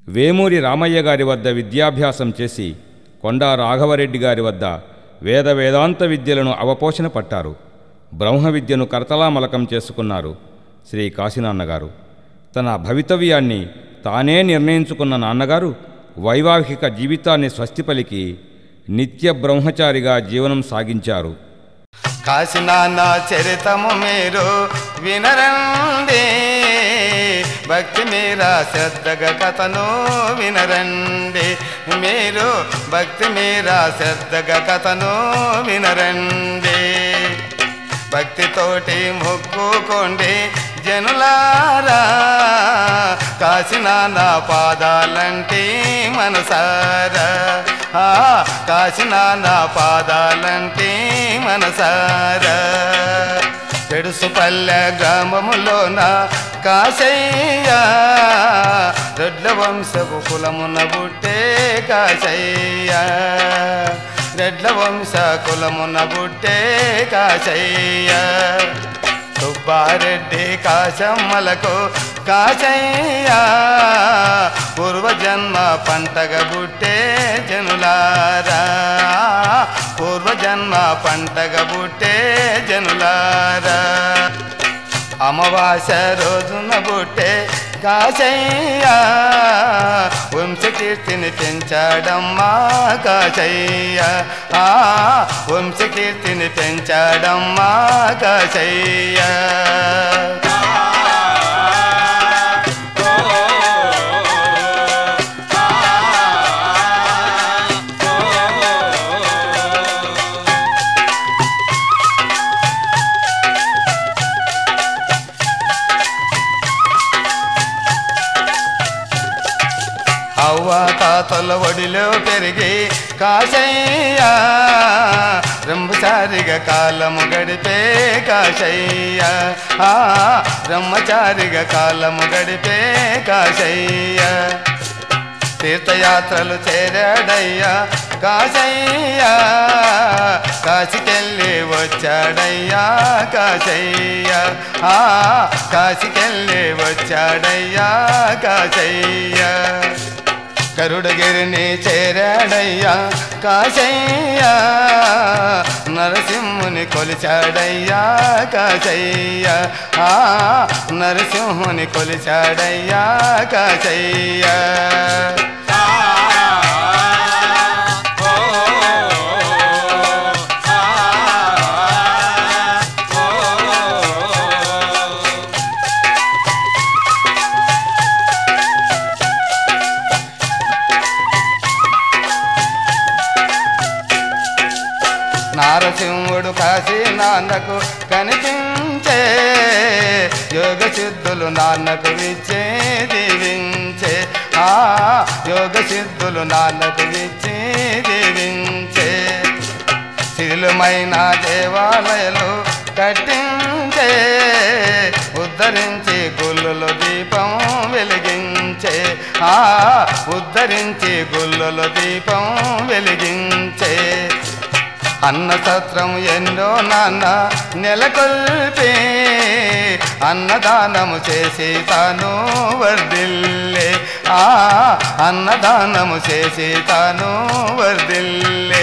వేమూరి రామయ్య గారి వద్ద విద్యాభ్యాసం చేసి కొండా రాఘవరెడ్డి గారి వద్ద వేద వేదాంత విద్యలను అవపోషణ పట్టారు బ్రహ్మ విద్యను కరతలామలకం చేసుకున్నారు శ్రీ కాశీనాన్నగారు తన భవితవ్యాన్ని తానే నిర్ణయించుకున్న నాన్నగారు వైవాహిక జీవితాన్ని స్వస్తి నిత్య బ్రహ్మచారిగా జీవనం సాగించారు కాశీనాన్న చరితము మీరు వినరండి భక్తి మీరా శ్రద్ధగా కథను వినరండి మీరు భక్తి మీరా శ్రద్ధగా కథను వినరండి భక్తితోటి మొక్కుకోండి జనులారా కాశీనాన్న పాదాలంటి మనసారా ఆ కాశీనాన్న పాదాలంటి మనసారా పెడుసుపల్లె గ్రామములోన కాశయ్య దొడ్ల వంశపు కులమున బుట్టే కాశయ్య రెడ్ల వంశ కులమున బుట్టే కాశయ్య సుబ్బారెడ్డి కాశమ్మలకు కాశయ్య పూర్వజన్మ పంటగ బుట్టే జనులారా పూర్వజన్మ పంటగ బుట్టే జనులారా అమావాస రోజున బుట్టే కాశయ్య వంశకీర్తిని పెంచాడమ్మా కాశయ్య ఆ వంశకీర్తిని పెంచాడమ్మా కాశయ్య అవ్వ తాతల ఒడిలో పెరిగి కాశయ్య బ్రహ్మచారిగా కాలము గడిపే కాశయ్య ఆ బ్రహ్మచారిగా కాలము గడిపే కాశయ్య తీర్థయాత్రలు చేరాడయ్యా కాశయ్య కాశికెళ్ళి వచ్చాడయ్యా కాశయ్య ఆ కాశికెళ్ళి వచ్చాడయ్యా కాశయ్య గరుడగిరిని చేరాడయ్యా కాశయ్య నరసింహుని కొలిచాడయ్యా కాశయ్య ఆ నరసింహుని కొలిచాడయ్యా కాశయ్య నారసింహుడు కాశీ నాన్నకు కనిపించే యోగ సిద్ధులు నాన్నకు ఇచ్చే దీవించే ఆ యోగ సిద్ధులు నాన్నకు ఇచ్చే దీవించే శిలుమైన దేవాలయాలు కట్టించే ఉద్ధరించి గుళ్ళలో దీపం వెలిగించే ఆ ఉద్ధరించి గుళ్ళలో దీపం వెలిగించే అన్న సత్రం ఎన్నో నాన్న నెలకొల్పి అన్నదానము చేసి తాను వర్దిల్లే ఆ అన్నదానము చేసి తాను వర్దిల్లే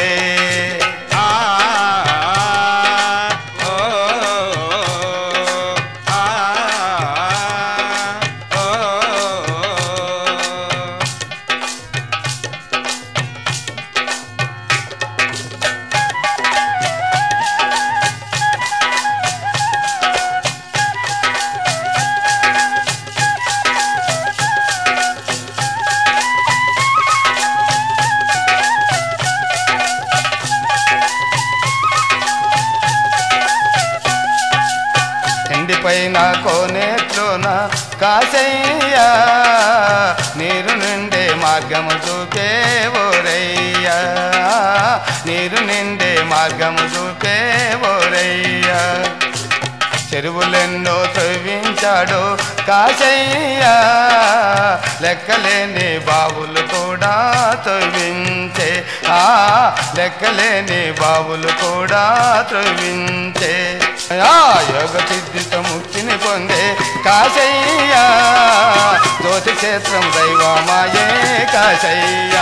ఎండిపైన కోనేట్లోన కాశయ్య నీరు నిండే మార్గము చూపే ఓరయ్యా నీరు నిండే మార్గము చూపే ఓరయ్యా చెరువులెన్నో త్రవ్వించాడు కాశయ్య లెక్కలేని బావులు కూడా త్రవ్వించే ఆ లెక్కలేని బావులు కూడా త్రవ్వించే ఆ యోగ సిద్ధితో ముక్తిని పొందే కాశయ్య జ్యోతి క్షేత్రం దైవమాయే శయ్య